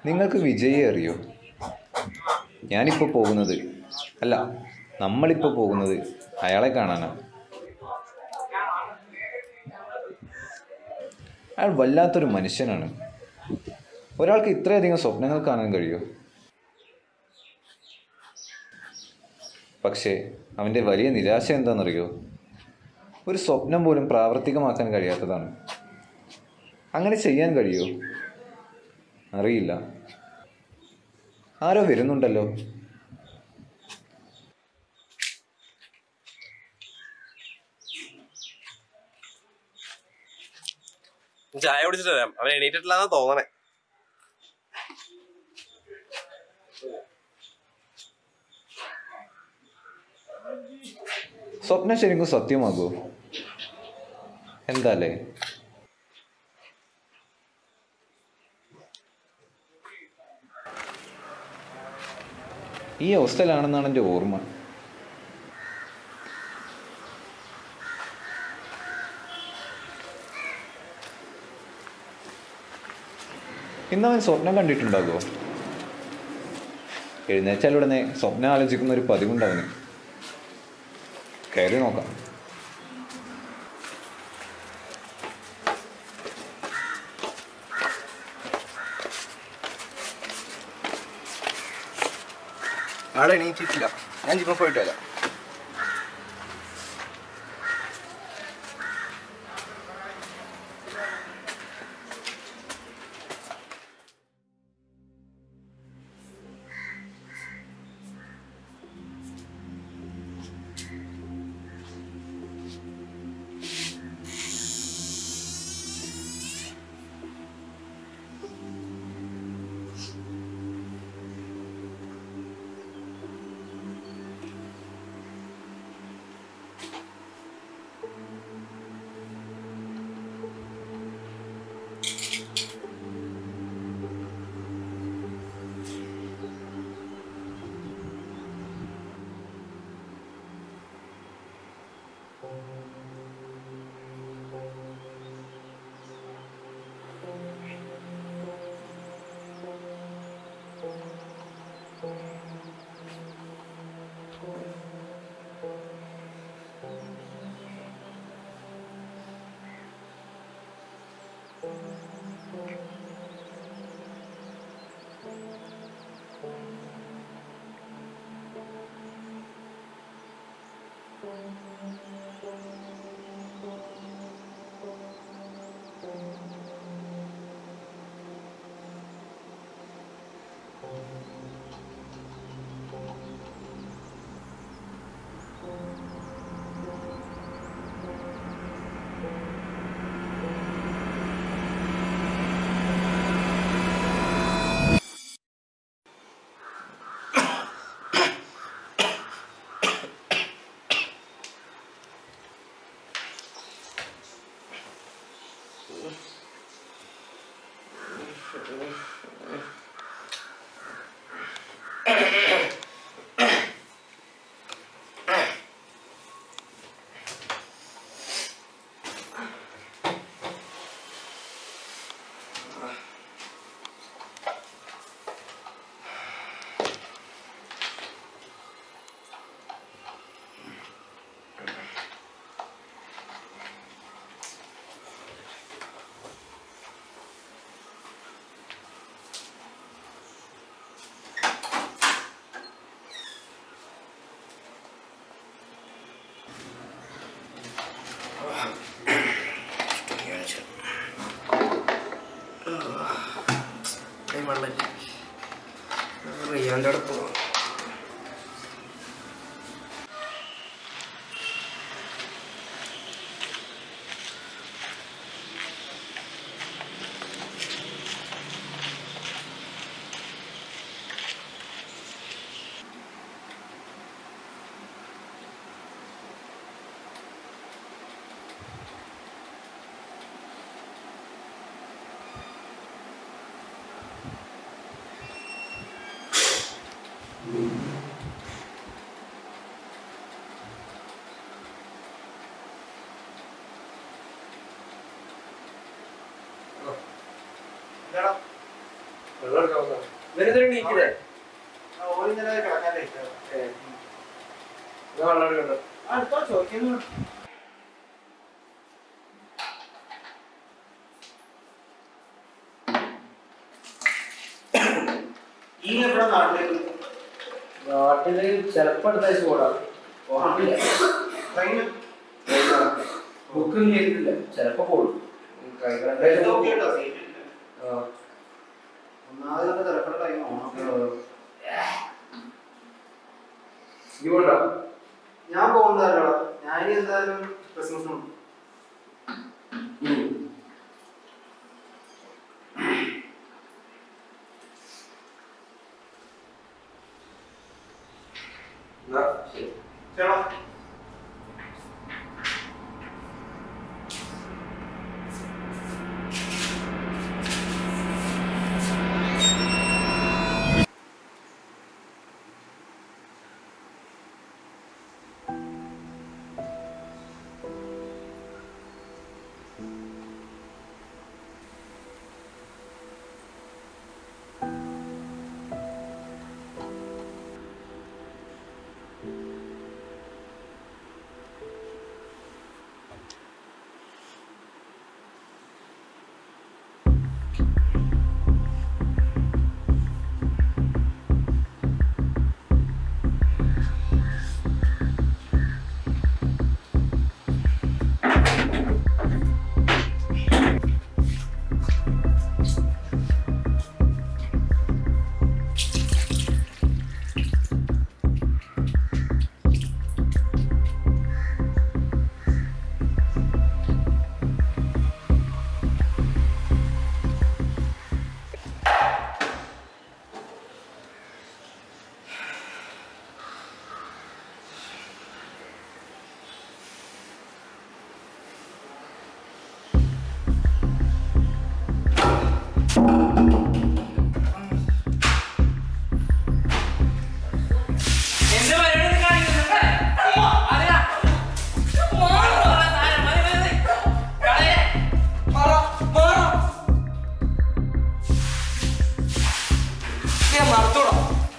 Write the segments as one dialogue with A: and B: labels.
A: നിങ്ങൾക്ക് വിജയെ അറിയോ ഞാനിപ്പോൾ പോകുന്നത് അല്ല നമ്മളിപ്പോൾ പോകുന്നത് അയാളെ കാണാനാണ് അയാൾ വല്ലാത്തൊരു മനുഷ്യനാണ് ഒരാൾക്ക് ഇത്രയധികം സ്വപ്നങ്ങൾ കാണാൻ കഴിയുമോ പക്ഷേ അവൻ്റെ വലിയ നിരാശ എന്താണെന്നറിയോ ഒരു സ്വപ്നം പോലും പ്രാവർത്തികമാക്കാൻ കഴിയാത്തതാണ് അങ്ങനെ ചെയ്യാൻ കഴിയുമോ അറിയില്ല ആരോ വരുന്നുണ്ടല്ലോ
B: ചായ കുടിച്ചിട്ട് വരാം അവൻ എണീറ്റിട്ടില്ലാന്നാ തോന്നണേ
A: സ്വപ്നം ശരിക്കും സത്യമാകുമോ എന്താല്ലേ ഈ അവസ്ഥയിലാണെന്നാണ് എൻ്റെ ഓർമ്മ ഇന്നവൻ സ്വപ്നം കണ്ടിട്ടുണ്ടാകുമോ എഴുന്നേച്ചാലുടനെ സ്വപ്നം ആലോചിക്കുന്ന ഒരു പതിവുണ്ട് അവന് കയറി നോക്കാം
C: ആളെ എണീറ്റിട്ടില്ല ഞാൻ ജിമ്മ പോയിട്ട് വരാം വെള്ളം റിയാൻ്റെ അവിടെ പോവാം
D: ഇവരെന്തിനാ നീക്കില്ലേ വെള്ളം എടുക്കണ്ട നാട്ടില് ചെലപ്പോ അടുത്ത ആഴ്ച പോടാം ഉറപ്പില്ല ബുക്കും ചെയ്തിട്ടില്ല ചെലപ്പോ പോകും ഇവണ്ടോ
C: ഞാൻ പോകുന്നതല്ലോ ഞാൻ എന്തായാലും ക്രിസ്മസിനുണ്ട് ചേട്ടാ
D: എന്ത് പരിപാടി കാണിക്കുന്നുണ്ട് അറിയാ മറത്തോടാ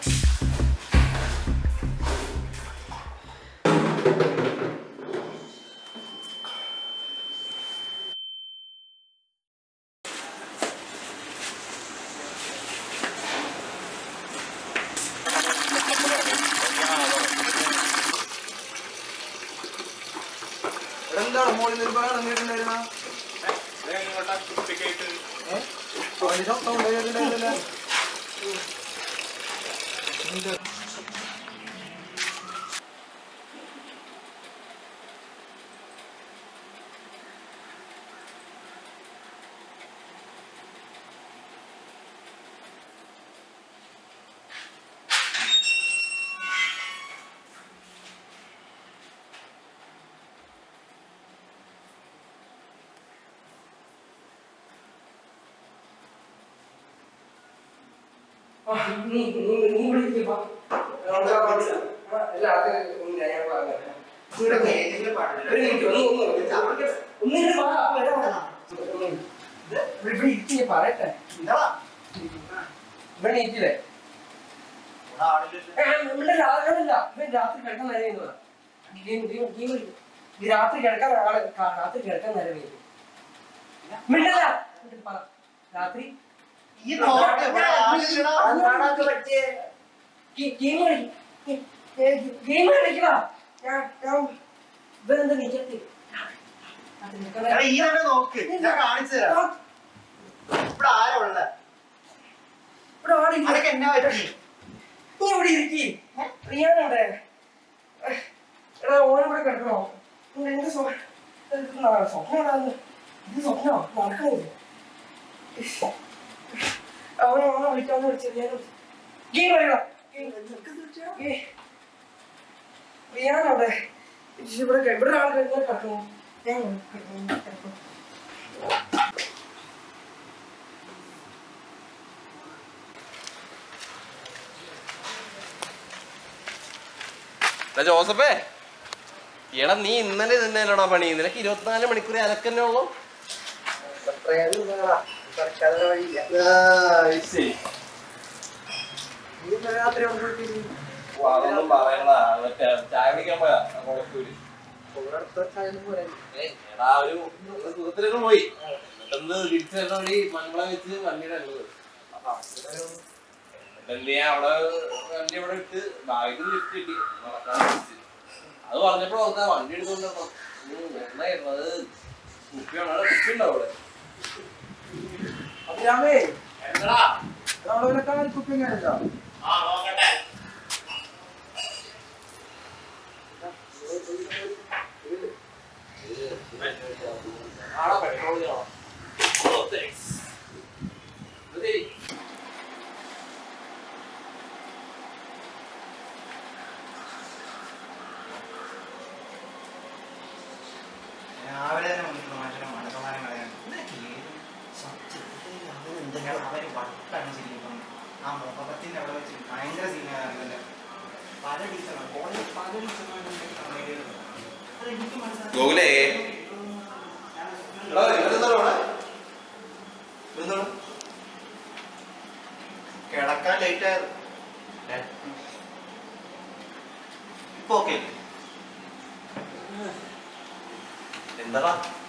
C: എന്താണ് മോളിൽ നിന്ന് ഒരുപാട് ഇറങ്ങിയിട്ടുണ്ടായിരുന്ന സൗണ്ട് കേട്ടിട്ടുണ്ടായിരുന്നില്ല
D: നീ നീ നീ വിളിക്കുക അല്ല അത് ഞാൻ പറഞ്ഞു ഒരു മിനിറ്റ് ഒന്ന് ഒന്ന് ഒന്നിങ്ങനെ വാ വരാം ഇവിടെ ഇരിക്കി പറയട്ടെ ഇവിടെ ഇരിക്കില്ലേ ഇവിടെ രാത്രിയല്ല ഇവൻ രാത്രി കിടക്കാൻ നേരം ചെയ്യുന്നതാ. നീ- നീ- നീ വിളി. നീ രാത്രി കിടക്കാൻ ആള് കാ- രാത്രി കിടക്കാൻ നേരം ചെയ്തു മിണ്ടല്ല എന്നിട്ട് പറ രാത്രി ഗെയിം കളി ഗെയിം കളിക്കുക ഞാൻ ഞാൻ ഇവരെന്താ നിക്കത്തി
C: ഈ തന്നെ നോക്ക് ഞാൻ കാണിച്ചു തരാം ഇവിടെ ആരാ ഉള്ളത്
D: ഇവിടെ ആളില്ല
C: അതൊക്കെ എന്നാ പറ്റി
D: നീ ഇവിടെ ഇരിക്കി റിയാനുണ്ട് എടാ ഓനും ഇവിടെ കിടക്കണോ ഇന്ന് എന്ത് സ്വ- ഇത് നാ- സ്വപ്നമാണെന്ന് ഇത് സ്വപ്നോ നടക്കണില്ല അവനെ ഓനെ വിളിക്കാന്ന് വിളിച്ചു റിയാൻ ഗെയിം കളിക്കടാ റിയാനവിടെ ഇവിടെ ക- ഇവിടെ ആൾ കഴിഞ്ഞാൽ കിടക്കണോ ഞാൻ കിടക്കണോ കിടക്കണോ
B: എടാ ജോസഫേ എടാ നീ ഇന്നലെ തന്നെയല്ലോടാ പണി നിനക്ക് ഇരുപത്തിനാല് മണിക്കൂർ അലക്കന്നെ ഉള്ളൂ
D: കിടക്കാതെ വഴിയില്ല
C: ആ, ശരി.
D: നീ ഇന്നലെ രാത്രി അവിടെ പോയിട്ട്
B: ഓ, അതൊന്നും പറയണടാ മറ്റേ ചായ കുടിക്കാൻ പോയാ കൊളത്തൂര്
D: ഇവിടെ അടുത്ത ചായ പോരാ
B: ഏയ്, എടാ ഒരു ഒരു സുഹൃത്തിനൊക്കെ പോയി എന്നിട്ടൊന്ന് തിരിച്ചു വരുന്ന വഴി മൺകുളം വെച്ച് വണ്ടിയുടെ ഉള്ളത് എന്നിട്ട് ഞാൻ അവിടെ വണ്ടി അവിടെ ഇട്ട് ബാഗിൽ ലിഫ്റ്റ് കിട്ടി നടക്കാൻ വിളിച്ച്. അത് പറഞ്ഞപ്പോ ഓർത്താ വണ്ടി എടുത്തോണ്ട് വന്നോ. ഉം, എന്തായിരുന്നു അത് കുപ്പിയാണ് അവിടെ കുപ്പി ഉണ്ടാവും അവിടെ
D: അപ്പൊ ഞാനേ
B: എന്താ
D: അവിടെ വല്ല കാലിക്കുപ്പി എങ്ങനെയല്ലോ
B: ആ നോക്കട്ടെ ആടാ പെട്രോൾ ഓ താങ്ക്സ് അതെ
C: രാവിലെ തന്നെ വന്നിട്ട് മാറ്റണം മണക്കമാനം കളയാൻ സത്യത്തിൽ അവൻ എന്തെങ്കിലും അവര് വട്ടാണ് ശരിക്കും ആ മുഖത്തിന്റെ അവിടെ വെച്ച് ഭയങ്കര സീനാണ് പല ടീച്ചറാണ് കോളേജ് പല ടീച്ചർമാരും കംപ്ലൈന്റ് ചെയ്തത് അത് എനിക്ക് മനസ്സിലായി
B: ഗോകുലേ
C: എടാ, ഇവരെന്താടാ ഇവിടെ? കിടക്കാൻ ലേറ്റ് ആയത് ഏ? ഇപ്പൊ ഓക്കെ
B: എന്താടാ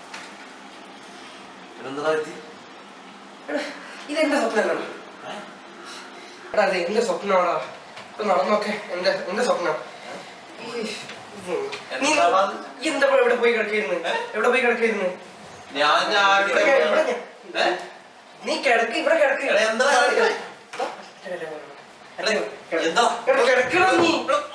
B: എന്താ പറ്റി
D: ഇതെന്റെ സ്വപ്നമല്ലോ എടാ അത് എന്റെ സ്വപ്നമാടാ ഇപ്പൊ നടന്നോക്കെ എന്റെ എന്റെ സ്വപ്നം ഈ, ഉം. നീ
B: എന്താടാ അത്?
D: ഈ എന്താ ഇപ്പൊ എവിടെ പോയി കിടക്കായിരുന്നു എവിടെ പോയി കിടക്കായിരുന്നു
B: ഞാൻ ഞാൻ
D: ഇവിടെ ഞാൻ- ഇവിടെ ഞാൻ-
B: ഏ?
D: നീ കിടക്ക് ഇവിടെ കിടക്ക്
B: എടാ, എന്താ കാണിക്കണേ?
D: എടാ,
B: എന്താ
D: എടാ, കിടക്കടാ നീ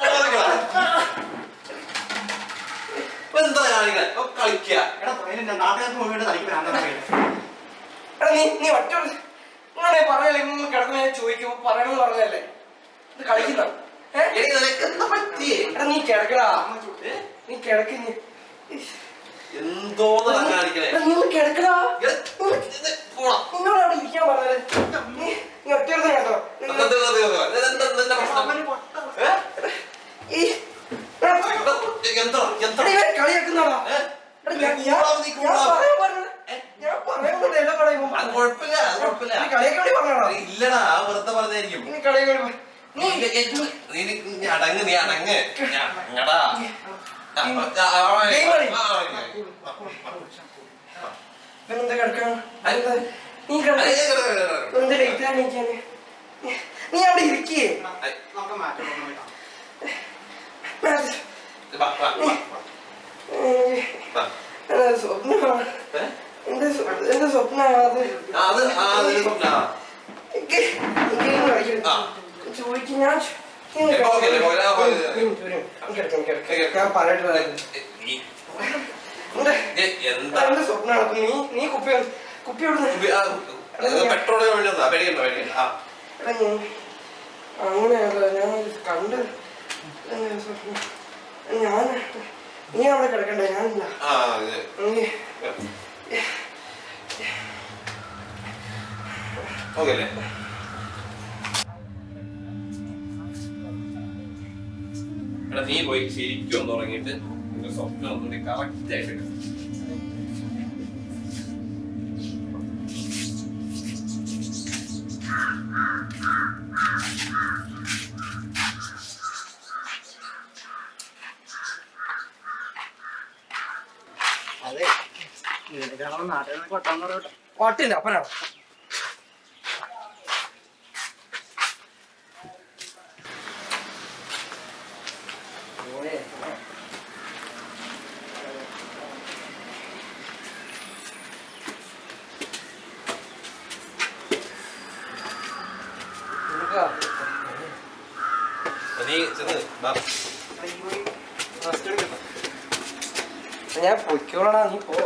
B: എന്താ കാണിക്കണേ ഇപ്പൊ കളിക്കുക
C: എടാ പോയില്ല നാട്ടുകാർക്ക് പോയിട്ട് തനിക്ക് ഭ്രാന്തം പറയുന്നത്
D: എടാ നീ നീ ഒറ്റ നിങ്ങളെ പറയല്ലേ നിങ്ങൾ കിടക്കുന്ന ഞാൻ ചോദിക്കും പറയണമെന്ന് പറഞ്ഞതല്ലേ ഇത് കളിക്കുന്ന ഏ?
B: എടി നിനക്ക് എന്താ പറ്റിയേ
D: എടാ നീ കിടക്കടാ നീ കിടക്ക് നീ
B: എന്തോന്നാ കാണിക്കണേ
D: എടാ, നീ ഒന്ന് കിടക്കടാ
B: ഇത് ഇത് പോടാ.
D: നിന്നോട് അവിടെ ഇരിക്കാൻ പറഞ്ഞത് നീ നീ ഒറ്റ കേട്ടോ
B: എന്താ, എന്താ, എന്താ, എന്താ, എന്താ, എന്താ, എന്താ പ്രശ്നം? ഏ?
D: ഈ എടാ,
B: എന്താ, എന്താ, എന്താ?
D: എടാ, ഇവൻ കളിയാക്കുന്നാടാ
B: ഏ?
D: എടാ,
B: നീ
D: ഞാൻ-
B: കൂടാ, നീ
D: ഞാൻ
B: കൂടാ.
D: പറയാൻ പറഞ്ഞത് ഞാൻ പറയാൻ പറഞ്ഞത് എല്ലാ കളിയും
B: അത് കുഴപ്പമില്ല അത് കുഴപ്പമില്ല
D: നീ കളിയാക്കാൻ വേണ്ടി പറഞ്ഞതാ
B: ഇല്ലടാ അത് വെറുതെ പറഞ്ഞായിരിക്കും
D: നീ കളിയാക്കാൻ വേണ്ടി പറ- നീ
B: നീ നീ നീ- നീ അടങ്ങ് നീ അടങ്ങ് നീ അടങ്ങടാ ആ, ആ, ആ, ആ,
D: ഗെയിം കളി.
B: ആ, ആ,
D: ഇവനെന്താ കിടക്കാൻ
B: അതെന്താ?
D: നീ കിടക്ക
B: അതെ, അതെ, അതെ, അതെ, അതെ.
D: എന്ത് ലേറ്റ് ആണിക്കാന് നീ അവിടെ ഇരിക്കേ
C: നമുക്ക് മാറ്റം
B: വാ, വാ, വാ, വാ.
D: സ്വപ്നമാണ്
B: ഏ?
D: എന്റെ സ്വ- എന്റെ സ്വപ്നമാണ് അത്
B: ആ, അത് ആ അതിന് സ്വപ്നാ
D: എനിക്ക് ഗെയിം കളിക്കണം
B: ആ.
D: ചോദിക്കും ഞാൻ ചോ- നീ
B: ഏ, പോകല്ലേ,
D: കിടക്ക്.
B: പോകല്ലേ, ആ, പോകല്ലേ.
D: ഒരു മിനിറ്റ്, ഒരു മിനിറ്റ്. നീ കിടക്ക്, നീ കിടക്ക്. ഞാൻ പറയട്ടെ വരാം.
B: നീ-
D: എന്റെ
B: ഏ, എന്താ
D: എന്റെ സ്വപ്നമാണ് അപ്പൊ നീ നീ കുപ്പി കുപ്പി എവിടെ
B: ഉപ- ആ, അത് പെട്രോളിന് വേണ്ടി വന്നതാ പേടിക്കണ്ട പേടിക്കണ്ട ആ
D: എടാ ഞാൻ അങ്ങനെയല്ല ഞാൻ കണ്ട് എന്റെ സ്വപ്നം ഞാൻ നീ അവിടെ കിടക്കണ്ട ഞാനില്ല
B: ആ ഇത്
D: നീ
B: ഓക്കെ അല്ലേ എടാ നീ പോയി ശരിക്കും ഒന്ന് ഉറങ്ങിയിട്ട് നിന്റെ സ്വപ്നം ഒന്നുകൂടി കറക്റ്റ് ആയിട്ട് എടുക്ക്.
C: അതെ ഇതിനൊക്കെ നാട്ടിൽ നിന്ന് കൊട്ടാന്ന് പറയട്ടെ
D: പാട്ടില്ല അപ്പനാണ്
B: അപ്പൊ നീ ചെന്ന് വാ.
C: റെസ്റ്റ് എടുക്കട്ടെ
D: ഞാൻ പൊയ്ക്കോളടാ നീ പോ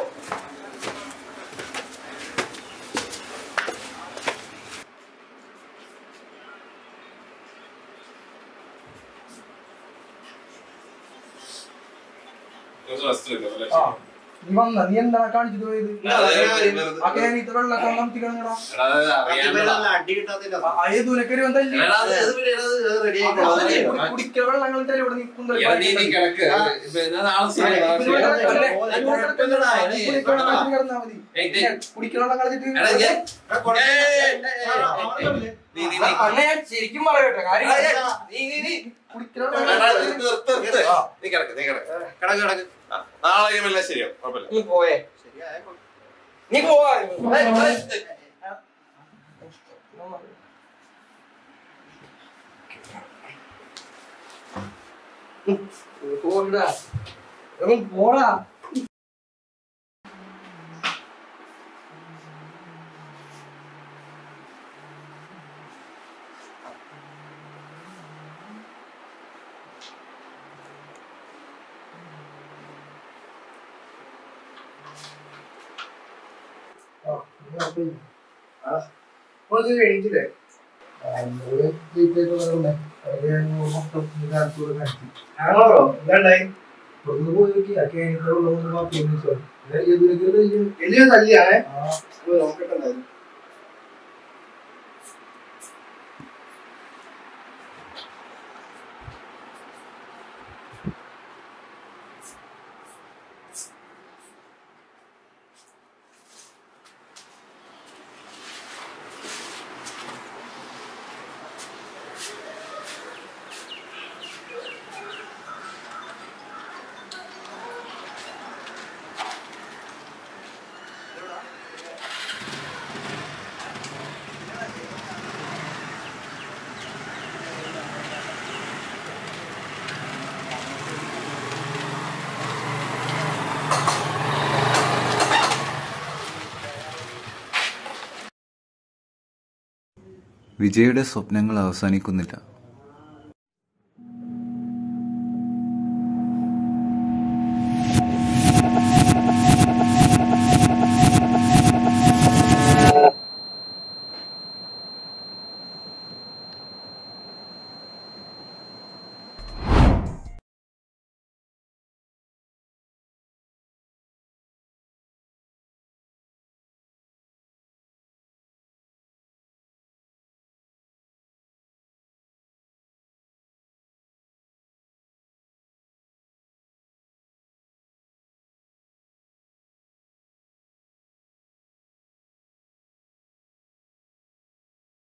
B: കുറച്ച് rest എടുക്കാം, അല്ലേ?
D: ആ
C: നീ വന്ന നീ എന്താണ് കാണിച്ചിട്ട് പോയത്
B: വെറുതെ-
C: ആ കേരളീത്തെ വെള്ളമൊക്കെ നമുക്ക് കിടങ്ങടാ
B: എടാ, അത് അറിയാണ്ടടാ.
C: ഏതൂനൊക്കെ ഒരു വന്നല്ലേ
B: എടാ, അത് ഇത് പിന്നെ എടാ, ഇത് ready ആയിക്കോളും.
C: കുടിക്കുന്ന വെള്ളങ്ങൾ തന്നെ ഇവിടെ നീ കുന്തൽ
B: എടാ, നീ നീ കിടക്ക്. ഇപ്പൊ എന്നാ നാളെ ശരി, നാളെ ശരി. കുഴപ്പമില്ലടാ, നീ കിടക്കടാ.
C: കിടന്നാ മതി
B: ഏയ്, ഏയ്.
C: കുടിക്കുന്ന വെള്ളം കളിച്ചിട്ട്
B: എടാ, ഞാൻ- ഏയ്, നീ നീ നീ
D: അണ്ണ ഞാൻ ശരിക്കും പറയട്ടെ കാര്യം
B: എടാ, ഏയ്, നീ നീ നീ
C: കുടിക്കുന്ന
B: എടാ,
C: വെള്ളം
B: എടാ, ഇത് നിർത്ത്, നിർത്ത്. നീ കിടക്ക് നീ കിടക്ക് കിടക്ക് കിടക്ക് ആ, നാളെ കഴിയുമ്പോ എല്ലാം ശരിയാവും കുഴപ്പമില്ല
D: നീ പോയേ നീ പോവാ
B: ഏയ്, ഏയ്,
D: പോടാ എവൻ പോടാ
C: എണീറ്റില്ലേ
D: ആണോ എന്താണ്ടായി
C: വലിയ തല്ലിയാണേ നോക്കട്ടെ
A: വിജയുടെ സ്വപ്നങ്ങൾ അവസാനിക്കുന്നില്ല